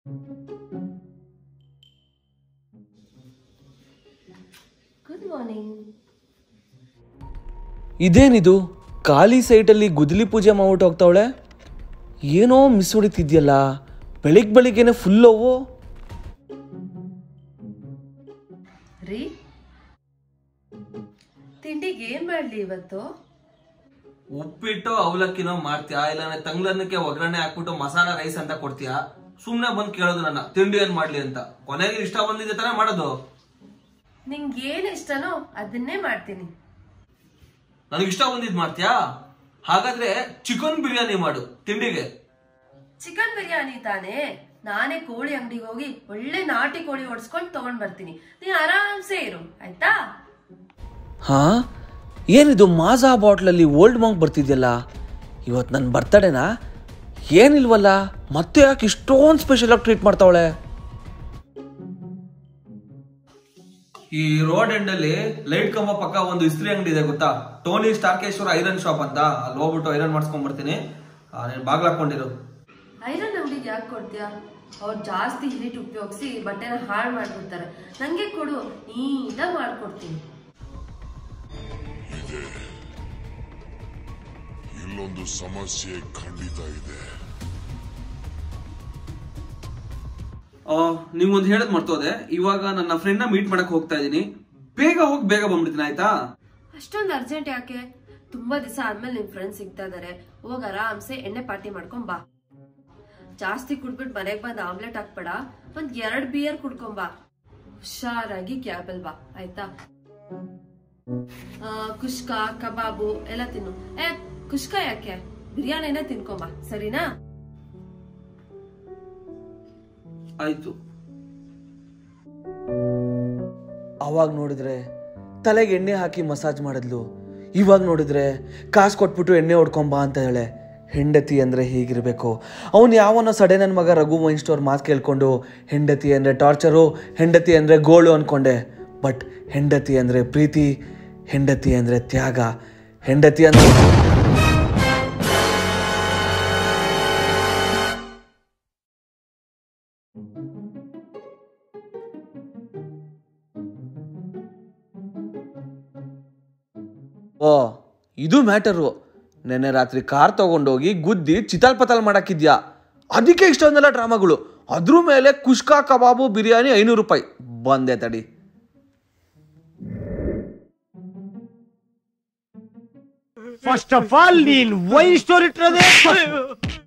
good morning ಇದೇನಿದು ಖಾಲಿ ಸೈಟಲ್ಲಿ ಗುದ್ದಲಿ ಪೂಜೆ ಮಾಡ್ಬಿಟ್ಟು ಹೋಗ್ತಾವಳೆ ಏನೋ ಮಿಸ್ ಹೊಡಿತಿದ್ಯಲ್ಲ ಬೆಳಿಗ್ಗೆ ಬೆಳಿಗ್ಗೆನೆ ಫುಲ್ ಅವು ರೀ ತಿಂಡಿಗೆ ಏನ್ ಮಾಡ್ಲಿ ಇವತ್ತು ಉಪ್ಪಿಟ್ಟು ಅವಲಕ್ಕಿನೋ ಮಾಡ್ತೀಯಾ ಇಲ್ಲ ತಂಗ್ಲನ್ನಕ್ಕೆ ಒಗ್ಗರಣೆ ಹಾಕ್ಬಿಟ್ಟು ಮಸಾಲ ರೈಸ್ ಅಂತ ಕೊಡ್ತೀಯಾ ಸುಮ್ನೆ ಬಂದ್ ಕೇಳೋದು ನನ್ನ ತಿಂಡಿ ಏನ್ ಮಾಡ್ಲಿ ಅಂತ ಕೊನೆಗೆ ಇಷ್ಟ ಬಂದಿದ್ದೆ ತಾನೇ ಮಾಡೋದು ನಿಂಗೆ ಏನ್ ಇಷ್ಟನೋ ಅದನ್ನೇ ಮಾಡ್ತೀನಿ ನನಗೆ ಇಷ್ಟ ಬಂದಿದ್ ಮಾಡ್ತೀಯಾ ಹಾಗಾದ್ರೆ ಚಿಕನ್ ಬಿರಿಯಾನಿ ಮಾಡು ತಿಂಡಿಗೆ ಚಿಕನ್ ಬಿರಿಯಾನಿ ತಾನೇ ನಾನೇ ಕೋಳಿ ಅಂಗಡಿಗೆ ಹೋಗಿ ಒಳ್ಳೆ ನಾಟಿ ಕೋಳಿ ಹೊಡ್ಸ್ಕೊಂಡ್ ತಗೊಂಡ್ ಬರ್ತೀನಿ ನೀ ಆರಾಮ್ಸೆ ಇರು ಆಯ್ತಾ ಹಾ ಏನಿದು ಮಾಜಾ ಬಾಟ್ಲಲ್ಲಿ ಓಲ್ಡ್ ಮಾಂಕ್ ಬರ್ತಿದ್ಯಲ್ಲ ಇವತ್ತು ನನ್ನ ಬರ್ತಡೇನಾ ಏನಿಲ್ವಲ್ಲ ಮತ್ತೆ ಯಾಕೆ ಇಷ್ಟೊಂದು ಸ್ಪೆಷಲ್ ಆಗಿ ಟ್ರೀಟ್ ಮಾಡ್ತಾವಳೆ ಈ ರೋಡ್ ಎಂಡ್ ಅಲ್ಲಿ ಲೈಟ್ ಕಂಬ ಪಕ್ಕ ಒಂದು ಇಸ್ತ್ರಿ ಅಂಗಡಿ ಇದೆ ಗೊತ್ತಾ ಟೋನಿ ಸ್ಟಾರ್ಕೇಶ್ವರ ಐರನ್ ಶಾಪ್ ಅಂತ ಅಲ್ಲಿ ಹೋಗ್ಬಿಟ್ಟು ಐರನ್ ಮಾಡಿಸ್ಕೊಂಡ್ ಬರ್ತೀನಿ ನೀನು ಬಾಗ್ಲ ಹಾಕೊಂಡಿರು ಐರನ್ ಅಂಗಡಿಗೆ ಯಾಕೆ ಕೊಡ್ತೀಯಾ ಅವ್ರು ಜಾಸ್ತಿ ಹೀಟ್ ಉಪಯೋಗಿಸಿ ಬಟ್ಟೆನ ಹಾಳು ಮಾಡ್ಬಿಡ್ತಾರೆ ನಂಗೆ ಕೊಡು ನೀಟಾಗಿ ಮಾಡ್ಕೊಡ್ತೀನಿ ಇಲ್ಲೊಂದು ಸಮಸ್ಯೆ ಖಂಡಿತ ಇದೆ ನಿಮ್ಗೊಂದು ಹೇಳದ್ ಮರ್ತೋದೆ ಇವಾಗ ನನ್ನ ಫ್ರೆಂಡ್ ನ ಮೀಟ್ ಮಾಡಕ್ ಹೋಗ್ತಾ ಇದೀನಿ ಬೇಗ ಹೋಗಿ ಬೇಗ ಬಂದ್ಬಿಡ್ತೀನಿ ಆಯ್ತಾ ಅಷ್ಟೊಂದು ಅರ್ಜೆಂಟ್ ಯಾಕೆ ತುಂಬಾ ದಿವಸ ಆದ್ಮೇಲೆ ನಿಮ್ ಫ್ರೆಂಡ್ಸ್ ಸಿಗ್ತಾ ಇದಾರೆ ಹೋಗ್ ಆರಾಮ್ಸೆ ಎಣ್ಣೆ ಪಾರ್ಟಿ ಮಾಡ್ಕೊಂಡ್ ಬಾ ಜಾಸ್ತಿ ಕುಡ್ಬಿಟ್ಟು ಮನೆಗ್ ಬಂದ್ ಆಮ್ಲೆಟ್ ಹಾಕ್ಬೇಡ ಒಂದ್ ಎರಡ್ ಬಿಯರ್ ಕುಡ್ಕೊಂಬಾ ಹುಷಾರಾಗಿ ಕ್ಯಾಬಲ್ ಬಾ ಆಯ್ತಾ ಆ, ಕುಷ್ಕ ಕಬಾಬು ಎಲ್ಲ ತಿನ್ನು ಏ ಕುಷ್ಕ ಯಾಕೆ ಬಿರಿಯಾನಿನ ತಿನ್ಕೊಂಬಾ ಸರಿನಾ ಆಯ್ತು ಅವಾಗ ನೋಡಿದ್ರೆ ತಲೆಗೆ ಎಣ್ಣೆ ಹಾಕಿ ಮಸಾಜ್ ಮಾಡಿದ್ಲು ಇವಾಗ ನೋಡಿದ್ರೆ ಕಾಸು ಕೊಟ್ಬಿಟ್ಟು ಎಣ್ಣೆ ಹೊಡ್ಕೊಂಬಾ ಅಂತ ಹೇಳೆ ಹೆಂಡತಿ ಅಂದರೆ ಹೀಗಿರಬೇಕು ಅವನು ಯಾವನೋ ಸಡೆ ನನ್ನ ಮಗ ರಘು ವೈನ್ ಸ್ಟೋರ್ ಮಾತು ಕೇಳ್ಕೊಂಡು ಹೆಂಡತಿ ಅಂದರೆ ಟಾರ್ಚರು ಹೆಂಡತಿ ಅಂದರೆ ಗೋಳು ಅಂದ್ಕೊಂಡೆ ಬಟ್ ಹೆಂಡತಿ ಅಂದರೆ ಪ್ರೀತಿ ಹೆಂಡತಿ ಅಂದರೆ ತ್ಯಾಗ ಹೆಂಡತಿ ಅಂದರೆ ಓ ಇದು ಮ್ಯಾಟರು ನೆನ್ನೆ ರಾತ್ರಿ ಕಾರ್ ತಗೊಂಡೋಗಿ ಗುದ್ದಿ ಚಿತಾಲ್ ಪತಾಲ್ ಮಾಡಾಕಿದ್ಯಾ ಅದಕ್ಕೆ ಇಷ್ಟೊಂದೆಲ್ಲ ಡ್ರಾಮಾಗಳು ಅದ್ರ ಮೇಲೆ ಕುಷ್ಕಾ ಕಬಾಬು ಬಿರಿಯಾನಿ ಐನೂರು ರೂಪಾಯಿ ಬಂದೆ ತಡಿ ಫಸ್ಟ್ ಆಫ್ ಆಲ್ ನೀನ್ ವೈನ್ ಸ್ಟೋರ್ ಇಟ್ಟಿರೋದೇ